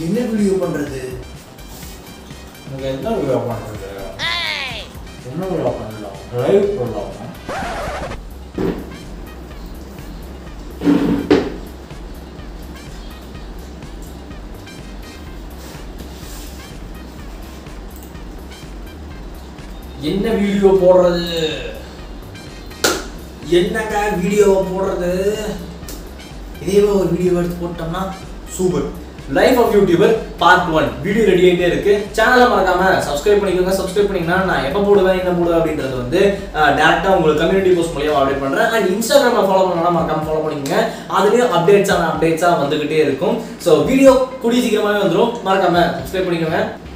என்ன வீடியோ பண்றது உங்களுக்கு என்ன வீடியோ பண்ணுறது என்ன வீடியோ பண்ணலாம் லைவ் பண்ணலாமா என்ன வீடியோ போடுறது என்னங்க வீடியோ போடுறது இதே ஒரு வீடியோ எடுத்து போட்டோம்னா super life of YouTuber part one video ready ஆகிட்டே இருக்கு சேனலை மறக்காம சப்ஸ்கிரைப் பண்ணிக்கோங்க சப்ஸ்கிரைப் பண்ணீங்கன்னா நான் எப்போ போடுவேன் என்ன போடுவேன் அப்படின்றது வந்து டேரக்டாக உங்களுக்கு கம்யூனிட்டி போஸ்ட் மூலியமா அப்டேட் பண்றேன் அண்ட் இன்ஸ்டாகிராமில் ஃபாலோ பண்ணலாம் மறக்காம ஃபாலோ பண்ணிக்கோங்க அதுலேயும் அப்டேட்ஸான அப்டேட்ஸாக வந்துகிட்டே இருக்கும் ஸோ வீடியோ கூடிய சீக்கிரமாகவே வந்துடும் மறக்காம சப்ஸ்கிரைப் பண்ணிக்கோங்க